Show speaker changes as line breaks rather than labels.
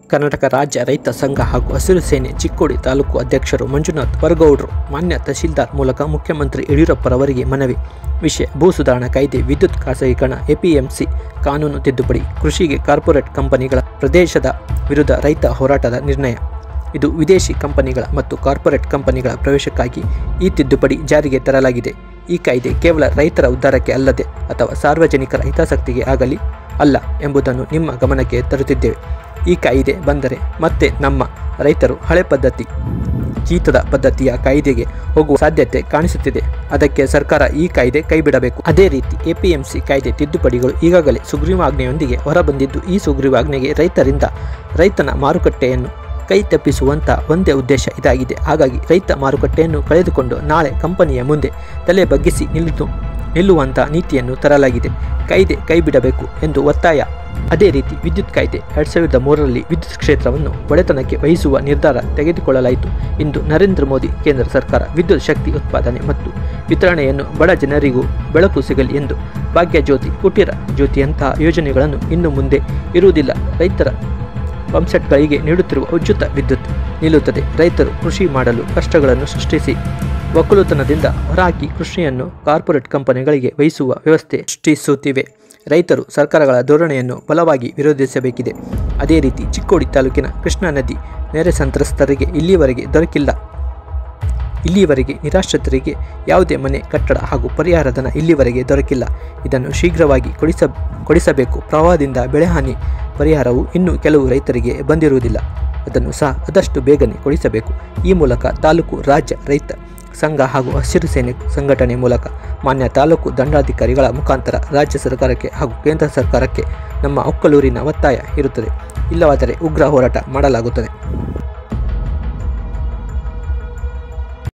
ಕರ್ನಾಟಕ ರಾಜ್ಯ ರೈತ ಸಂಘ ಹಾಗೂ ಹಸಿರು ಸೇನೆ ಚಿಕ್ಕೋಡಿ ತಾಲೂಕು ಅಧ್ಯಕ್ಷರು ಮಂಜುನಾಥ್ ಬರಗೌಡ್ರು ಮಾನ್ಯ ತಹಶೀಲ್ದಾರ್ ಮೂಲಕ ಮುಖ್ಯಮಂತ್ರಿ ಯಡಿಯೂರಪ್ಪರವರಿಗೆ ಮನವಿ ವಿಷಯ ಭೂ ಸುಧಾರಣಾ ಕಾಯ್ದೆ ವಿದ್ಯುತ್ ಖಾಸಗೀಕರಣ ಎಪಿಎಂಸಿ ಕಾನೂನು ತಿದ್ದುಪಡಿ ಕೃಷಿಗೆ ಕಾರ್ಪೊರೇಟ್ ಕಂಪನಿಗಳ ಪ್ರದೇಶದ ವಿರುದ್ಧ ರೈತ ಹೋರಾಟದ ನಿರ್ಣಯ ಇದು ವಿದೇಶಿ ಕಂಪನಿಗಳ ಮತ್ತು ಕಾರ್ಪೊರೇಟ್ ಕಂಪನಿಗಳ ಪ್ರವೇಶಕ್ಕಾಗಿ ಈ ತಿದ್ದುಪಡಿ ಜಾರಿಗೆ ತರಲಾಗಿದೆ ಈ ಕಾಯ್ದೆ ಕೇವಲ ರೈತರ ಉದ್ಧಾರಕ್ಕೆ ಅಲ್ಲದೆ ಅಥವಾ ಸಾರ್ವಜನಿಕರ ಹಿತಾಸಕ್ತಿಗೆ ಆಗಲಿ ಅಲ್ಲ ಎಂಬುದನ್ನು ನಿಮ್ಮ ಗಮನಕ್ಕೆ ತರುತ್ತಿದ್ದೇವೆ ಈ ಕಾಯ್ದೆ ಬಂದರೆ ಮತ್ತೆ ನಮ್ಮ ರೈತರು ಹಳೆ ಪದ್ಧತಿ ಜೀತದ ಪದ್ಧತಿಯ ಕಾಯ್ದೆಗೆ ಹೋಗುವ ಸಾಧ್ಯತೆ ಕಾಣಿಸುತ್ತಿದೆ ಅದಕ್ಕೆ ಸರ್ಕಾರ ಈ ಕಾಯ್ದೆ ಕೈಬಿಡಬೇಕು ಅದೇ ರೀತಿ ಎಪಿಎಂಸಿ ಕಾಯ್ದೆ ತಿದ್ದುಪಡಿಗಳು ಈಗಾಗಲೇ ಸುಗ್ರೀವಾಜ್ಞೆಯೊಂದಿಗೆ ಹೊರಬಂದಿದ್ದು ಈ ಸುಗ್ರೀವಾಜ್ಞೆಗೆ ರೈತರಿಂದ ರೈತನ ಮಾರುಕಟ್ಟೆಯನ್ನು ಕೈ ತಪ್ಪಿಸುವಂಥ ಒಂದೇ ಉದ್ದೇಶ ಇದಾಗಿದೆ ಹಾಗಾಗಿ ರೈತ ಮಾರುಕಟ್ಟೆಯನ್ನು ಕಳೆದುಕೊಂಡು ನಾಳೆ ಕಂಪನಿಯ ಮುಂದೆ ತಲೆ ಬಗ್ಗಿಸಿ ನಿಲ್ಲಿತು ನಿಲ್ಲುವಂಥ ನೀತಿಯನ್ನು ತರಲಾಗಿದೆ ಕಾಯ್ದೆ ಕೈಬಿಡಬೇಕು ಎಂದು ಒತ್ತಾಯ ಅದೇ ರೀತಿ ವಿದ್ಯುತ್ ಕಾಯ್ದೆ ಎರಡ್ ಸಾವಿರದ ಮೂರರಲ್ಲಿ ವಿದ್ಯುತ್ ಕ್ಷೇತ್ರವನ್ನು ಒಡೆತನಕ್ಕೆ ವಹಿಸುವ ನಿರ್ಧಾರ ತೆಗೆದುಕೊಳ್ಳಲಾಯಿತು ಇಂದು ನರೇಂದ್ರ ಮೋದಿ ಕೇಂದ್ರ ಸರ್ಕಾರ ವಿದ್ಯುತ್ ಶಕ್ತಿ ಉತ್ಪಾದನೆ ಮತ್ತು ವಿತರಣೆಯನ್ನು ಬಡ ಜನರಿಗೂ ಬೆಳಕು ಸಿಗಲಿ ಎಂದು ಭಾಗ್ಯ ಜ್ಯೋತಿ ಕುಟೀರ ಜ್ಯೋತಿಯಂತಹ ಯೋಜನೆಗಳನ್ನು ಇನ್ನು ಮುಂದೆ ಇರುವುದಿಲ್ಲ ರೈತರ ಪಂಪ್ಸೆಟ್ಗಳಿಗೆ ನೀಡುತ್ತಿರುವ ಉಚಿತ ವಿದ್ಯುತ್ ನಿಲ್ಲುತ್ತದೆ ರೈತರು ಕೃಷಿ ಮಾಡಲು ಕಷ್ಟಗಳನ್ನು ಸೃಷ್ಟಿಸಿ ಒಕ್ಕಲುತನದಿಂದ ಹೊರಹಾಕಿ ಕೃಷಿಯನ್ನು ಕಾರ್ಪೊರೇಟ್ ಕಂಪನಿಗಳಿಗೆ ವಹಿಸುವ ವ್ಯವಸ್ಥೆ ಸೃಷ್ಟಿಸುತ್ತಿವೆ ರೈತರು ಸರ್ಕಾರಗಳ ಧೋರಣೆಯನ್ನು ಬಲವಾಗಿ ವಿರೋಧಿಸಬೇಕಿದೆ ಅದೇ ರೀತಿ ಚಿಕ್ಕೋಡಿ ತಾಲೂಕಿನ ಕೃಷ್ಣಾ ನದಿ ನೆರೆ ಸಂತ್ರಸ್ತರಿಗೆ ಇಲ್ಲಿಯವರೆಗೆ ದೊರಕಿಲ್ಲ ಇಲ್ಲಿಯವರೆಗೆ ನಿರಾಶ್ರಿತರಿಗೆ ಯಾವುದೇ ಮನೆ ಕಟ್ಟಡ ಹಾಗೂ ಪರಿಹಾರಧನ ಇಲ್ಲಿವರೆಗೆ ದೊರಕಿಲ್ಲ ಇದನ್ನು ಶೀಘ್ರವಾಗಿ ಕೊಡಿಸ ಕೊಡಿಸಬೇಕು ಪ್ರವಾಹದಿಂದ ಬೆಳೆಹಾನಿ ಪರಿಹಾರವು ಇನ್ನೂ ಕೆಲವು ರೈತರಿಗೆ ಬಂದಿರುವುದಿಲ್ಲ ಅದನ್ನು ಸಹ ಆದಷ್ಟು ಬೇಗನೆ ಕೊಡಿಸಬೇಕು ಈ ಮೂಲಕ ತಾಲೂಕು ರಾಜ್ಯ ರೈತ ಸಂಘ ಹಾಗೂ ಹಸಿರು ಸೇನೆ ಸಂಘಟನೆ ಮೂಲಕ ಮಾನ್ಯ ತಾಲೂಕು ದಂಡಾಧಿಕಾರಿಗಳ ಮುಖಾಂತರ ರಾಜ್ಯ ಸರ್ಕಾರಕ್ಕೆ ಹಾಗೂ ಕೇಂದ್ರ ಸರ್ಕಾರಕ್ಕೆ ನಮ್ಮ ಒಕ್ಕಲೂರಿನ ಒತ್ತಾಯ ಇರುತ್ತದೆ ಇಲ್ಲವಾದರೆ ಉಗ್ರ ಹೋರಾಟ ಮಾಡಲಾಗುತ್ತದೆ